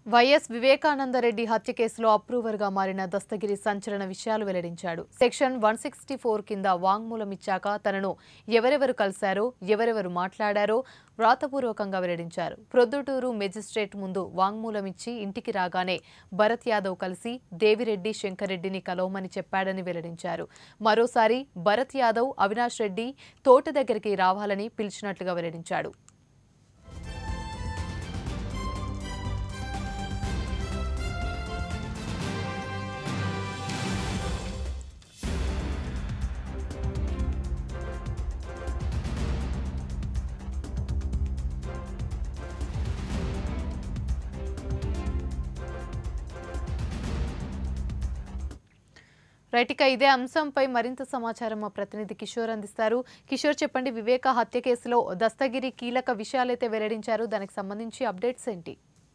YS Vivekananda Reddy హత్య కేసులో అప్రూవర్గా మారిన దస్తగిరి సంచలన విషయాలు వెల్లడించాడు సెక్షన్ వన్ సిక్స్టీ ఫోర్ కింద వాంగ్మూలం ఇచ్చాక తనను ఎవరెవరు కలిశారో ఎవరెవరు మాట్లాడారో వ్రాతపూర్వకంగా వెల్లడించారు ప్రొద్దుటూరు మెజిస్ట్రేట్ ముందు వాంగ్మూలం ఇచ్చి ఇంటికి రాగానే భరత్ యాదవ్ కలిసి దేవిరెడ్డి శంకర్రెడ్డిని కలవమని చెప్పాడని వెల్లడించారు మరోసారి భరత్ యాదవ్ అవినాష్ రెడ్డి తోట దగ్గరికి రావాలని పిలిచినట్లుగా వెల్లడించాడు రైట్ ఇక ఇదే అంశంపై మరింత సమాచారం మా ప్రతినిధి కిషోర్ అందిస్తారు కిషోర్ చెప్పండి వివేక హత్య కేసులో దస్తగిరి కీలక విషయాలైతే వెల్లడించారు దానికి సంబంధించి అప్డేట్స్ ఏంటి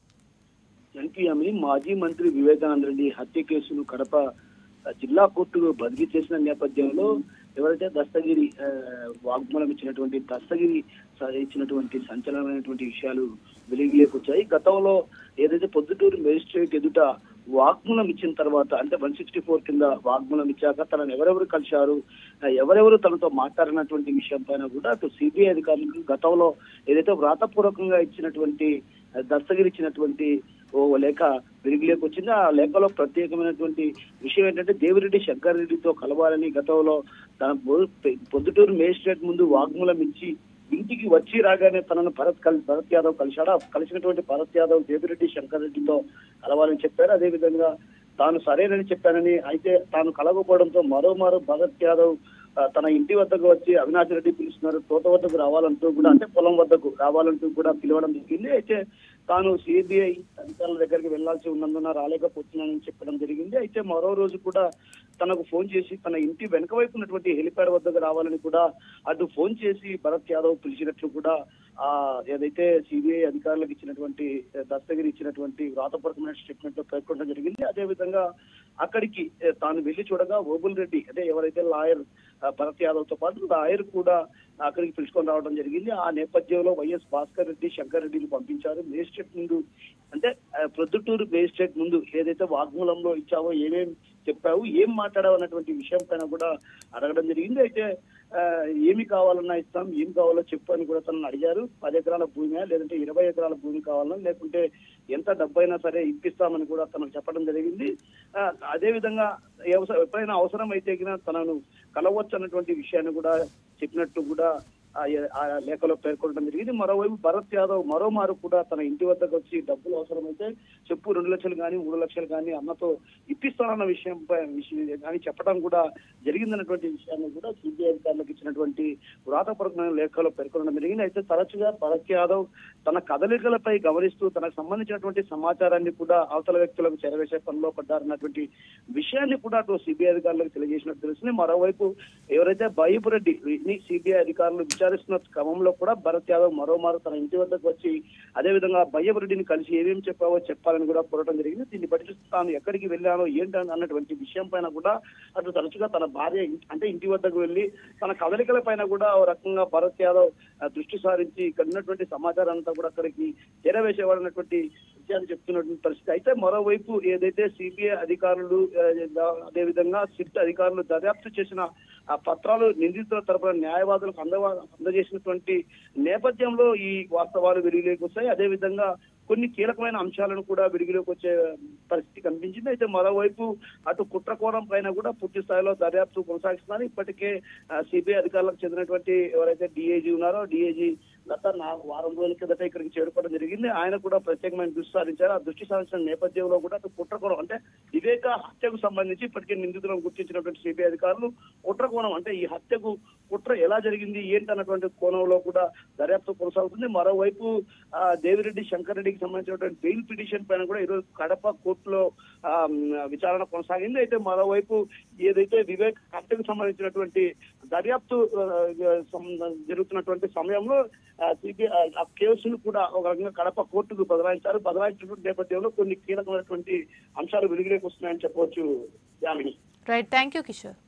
ఎన్పీఎంని మాజీ మంత్రి వివేకానంద రెడ్డి హత్య కేసును కడప ఆ, జిల్లా కోర్టుకు బదిలీ చేసిన నేపథ్యంలో ఎవరైతే దస్తగిరి ఆ, వాగ్మూలం ఇచ్చినటువంటి దస్తగిరి స- ఇచ్చినటువంటి సంచలనమైనటువంటి విషయాలు వెలుగులోకి వచ్చాయి గతంలో ఏదైతే పొద్దుటూరు మేజిస్ట్రేట్ ఎదుట వాగ్మూలం ఇచ్చిన తర్వాత అంటే వన్ సిక్స్టీ ఫోర్ కింద వాగ్మూలం ఇచ్చాక తనను ఎవరెవరు కలిశారు ఆ, ఎవరెవరు తనతో మాట్లాడినటువంటి విషయం పైన కూడా అటు సిబిఐ అధికారులకు గతంలో ఏదైతే వ్రాతపూర్వకంగా ఇచ్చినటువంటి ఆ, దస్తగిరి ఇచ్చినటువంటి ఓ లేఖ వెలుగులోకి వచ్చింది ఆ లేఖలో ప్రత్యేకమైనటువంటి విషయం ఏంటంటే దేవిరెడ్డి శంకర్ రెడ్డితో కలవాలని గతంలో తన పొ- పొద్దుటూరు మేజిస్ట్రేట్ ముందు వాగ్మూలం ఇచ్చి ఇంటికి వచ్చి రాగానే తనను భరత్ కల్ భరత్ యాదవ్ కలిశాడు ఆ కలిసినటువంటి భరత్ యాదవ్ దేవిరెడ్డి శంకర్ రెడ్డితో కలవాలని చెప్పారు అదే విధంగా తాను సరేనని చెప్పానని అయితే తాను కలగకపోవడంతో మరోమారు భరత్ యాదవ్ ఆ, తన ఇంటి వద్దకు వచ్చి అవినాష్ రెడ్డి పిలుస్తున్నారు తోట వద్దకు రావాలంటూ కూడా అంటే పొలం వద్దకు రావాలంటూ కూడా పిలవడం జరిగింది అయితే తాను సిబిఐ అధికారుల దగ్గరికి వెళ్లాల్సి ఉన్నందున రాలేకపోతున్నానని చెప్పడం జరిగింది అయితే మరో రోజు కూడా తనకు ఫోన్ చేసి తన ఇంటి వెనక వైపు ఉన్నటువంటి హెలిప్యాడ్ వద్దకు రావాలని కూడా అటు ఫోన్ చేసి భరత్ యాదవ్ పిలిచినట్లు కూడా ఆ ఏదైతే సిబిఐ అధికారులకు ఇచ్చినటువంటి ఏ, దస్తగిరి ఇచ్చినటువంటి వ్రాతపూర్వకమైన స్టేట్మెంట్ లో పేర్కొనడం జరిగింది అదే విధంగా అక్కడికి ఏ, తాను వెళ్లి చూడగా ఓబుల్ రెడ్డి అంటే ఎవరైతే లాయర్ ఆ, భరత్ యాదవ్ తో పాటు లాయర్ కూడా అక్కడికి పిలుచుకొని రావడం జరిగింది ఆ నేపథ్యంలో వైఎస్ భాస్కర్ రెడ్డి శంకర్ రెడ్డిని పంపించారు మేజిస్ట్రేట్ ముందు అంటే ఆ, ప్రొద్దుటూరు మేజిస్ట్రేట్ ముందు ఏదైతే వాగ్మూలంలో ఇచ్చావో ఏమేం చెప్పావు ఏం మాట్లాడావు అన్నటువంటి విషయం పైన కూడా అడగడం జరిగింది అయితే ఆ, ఏమి కావాలన్నా ఇస్తాం ఏం కావాలో చెప్పు అని కూడా తనను అడిగారు పది ఎకరాల భూమి లేదంటే ఇరవై ఎకరాల భూమి కావాలన్నా లేకుంటే ఎంత డబ్బైనా సరే ఇప్పిస్తామని కూడా తనకు చెప్పడం జరిగింది ఆ, అదే విధంగా ఎవస- ఎప్పుడైనా అవసరం అయితే గిన తనను కలవచ్చు అన్నటువంటి విషయాన్ని కూడా చెప్పినట్టు కూడా ఆ ఏ- ఆ లేఖలో పేర్కొనడం జరిగింది మరోవైపు భరత్ యాదవ్ మరోమారు కూడా తన ఇంటి వద్దకు వచ్చి డబ్బులు అవసరమైతే చెప్పు రెండు లక్షలు కానీ మూడు లక్షలు కానీ అన్నతో ఇప్పిస్తానన్న విషయంపై విషయం కానీ చెప్పడం కూడా జరిగిందన్నటువంటి విషయాన్ని కూడా సిబిఐ అధికారులకు ఇచ్చినటువంటి వ్రాతపూర్వకమైన లేఖలో పేర్కొనడం జరిగింది అయితే తరచుగా భరత్ యాదవ్ తన కదలికలపై గమనిస్తూ తనకు సంబంధించినటువంటి సమాచారాన్ని కూడా అవతల వ్యక్తులకు చేరవేసే పనిలో పడ్డారన్నటువంటి విషయాన్ని కూడా అటు సిబిఐ అధికారులకు తెలియజేసినట్టు తెలిసింది మరోవైపు ఎవరైతే బైపురెడ్డి సిబిఐ అధికారులు విచారిస్తున్న క్రమంలో కూడా భరత్ యాదవ్ మరోమారు తన ఇంటి వద్దకు వచ్చి అదే విధంగా బయ్యపురెడ్డిని కలిసి ఏమేమి చెప్పావో చెప్పాలని కూడా కోరడం జరిగింది దీన్ని బట్టి చూస్తే తాను ఎక్కడికి వెళ్ళానో ఏంటి అన్నటువంటి విషయం పైన కూడా అటు తరచుగా తన భార్య ఇం- అంటే ఇంటి వద్దకు వెళ్ళి తన కదలికల పైన కూడా ఓ రకంగా భరత్ యాదవ్ ఆ, దృష్టి సారించి ఇక్కడ ఉన్నటువంటి సమాచారం అంతా కూడా అక్కడికి చేరవేసేవాడు అన్నటువంటి విషయాన్ని చెప్తున్నటువంటి పరిస్థితి అయితే మరోవైపు ఏదైతే సిబిఐ అధికారులు ఆ, అదే విధంగా సిట్ అధికారులు దర్యాప్తు చేసిన ఆ పత్రాలు నిందితుల తరపున న్యాయవాదులకు అందవా అందజేసినటువంటి నేపథ్యంలో ఈ వాస్తవాలు వెలుగులోకి వస్తాయి అదే విధంగా కొన్ని కీలకమైన అంశాలను కూడా వెలుగులోకి వచ్చే పరిస్థితి కనిపించింది అయితే మరోవైపు అటు కుట్ర కోణం పైన కూడా పూర్తి స్థాయిలో దర్యాప్తు కొనసాగిస్తున్నారు ఇప్పటికే సిబిఐ అధికారులకు చెందినటువంటి ఎవరైతే డిఐజీ ఉన్నారో డిఐజీ గత నాలుగు వారం రోజుల కిందట ఇక్కడికి చేరుకోవడం జరిగింది ఆయన కూడా ప్రత్యేకమైన దృష్టి సారించారు ఆ దృష్టి సారించిన నేపథ్యంలో కూడా అటు కుట్ర కోణం అంటే వివేక హత్యకు సంబంధించి ఇప్పటికే నిందితులను గుర్తించినటువంటి సిబిఐ అధికారులు కుట్ర కోణం అంటే ఈ హత్యకు కుట్ర ఎలా జరిగింది ఏంటి అన్నటువంటి కోణంలో కూడా దర్యాప్తు కొనసాగుతుంది మరోవైపు ఆ, దేవిరెడ్డి శంకర్ రెడ్డికి సంబంధించినటువంటి బెయిల్ పిటిషన్ పైన కూడా ఈరోజు కడప కోర్టులో ఆ, మ్, విచారణ కొనసాగింది అయితే మరోవైపు ఏదైతే వివేక్ హత్యకు సంబంధించినటువంటి దర్యాప్తు ఆ, సం- జరుగుతున్నటువంటి సమయంలో సిబిఐ ఆ కేసును కూడా ఒక రకంగా కడప కోర్టుకు బదలాయించారు బదలాయించినటువంటి నేపథ్యంలో కొన్ని కీలకమైనటువంటి అంశాలు వెలుగులోకి వస్తున్నాయని చెప్పవచ్చు Yamini right thank you Kishore